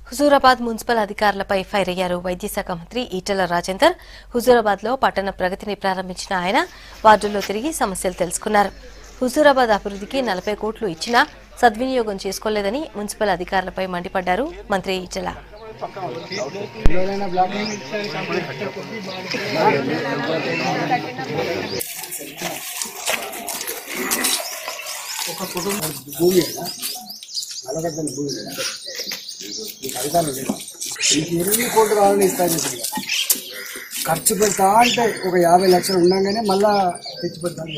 Huzurabad municipal అధికారులపై fire అయ్యారు వైద్య శాఖ మంత్రి ఈటెల రాజేందర్ హుజూరాబాద్ లో పట్టణ ప్రగతిని ప్రారంభించిన ఆయన వార్డుల్లో తిరిగి సమస్యలు తెలుసుకున్నారు హుజూరాబాద్ అభివృద్ధికి నలభై కోట్లు ఇచ్చినా సద్వినియోగం చేసుకోలేదని మున్సిపల్ అధికారులపై మండిపడ్డారు మంత్రి ఈటెల భూమి కదా నలగడ్డల భూమి కదా నీకు అధికారం లేదు నీకు ఎన్ని కోట్లు కావాలని ఇస్తాను చెప్పి ఖర్చు పెడతా అంటే ఒక యాభై లక్షలు ఉండగానే మళ్ళా తెచ్చి పెడతాను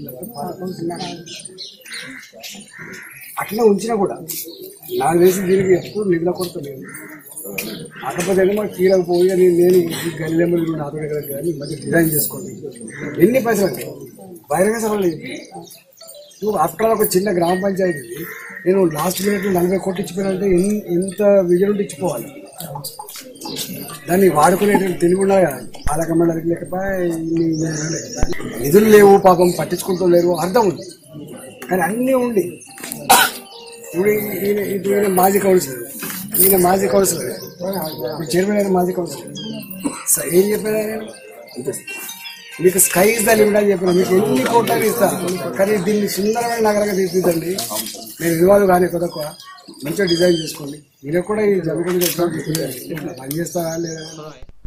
అట్లా ఉంచినా కూడా నాకు వేసి దీనికి ఎప్పుడు నిద్ర కొడుతుంది కాకపోతే ఏమో కీరకు పోయి నేను నేను ఈ గల్లెమ్మలు నాతో దగ్గర కానీ మధ్య డిజైన్ చేసుకోండి ఎన్ని పైసలు అంటే బహిరంగ సభలు లేదు. నువ్వు ఆఫ్టర్ ఒక చిన్న గ్రామ పంచాయతీ నేను లాస్ట్ మినిట్ నలభై కోట్లు ఇచ్చిపోయినంటే ఎన్- ఎంత విజయం ఇచ్చిపోవాలి దాన్ని వాడుకునేటువంటి తెలివి ఉండాలి కదా పాలక మండలికి లేకపోతే ఇన్ని ఇన్ని నిధులు లేవు పాపం పట్టించుకుంటూ లేరు అర్థం ఉంది కానీ అన్నీ ఉండి ఇప్పుడు ఈ- ఈయన ఇప్పుడు ఈయన మాజీ కౌన్సిలర్ ఈయన మాజీ కౌన్సిలర్ ఇప్పుడు చైర్మన్ అయిన మాజీ కౌన్సిలర్ స- ఏం చెప్పారు ఆయన మీకు స్కై ఇస్ ద లిమిట్ అని చెప్పిన మీకు ఎన్ని కోట్లు ఇస్తా కానీ దీన్ని సుందరమైన నగరంగా తీర్చిదండి నేను వివాదం కానీ కొద్దిగా మంచిగా డిజైన్ చేసుకోండి మీరు కూడా ఈ జరుగుతుంది పని చేస్తారా లేదా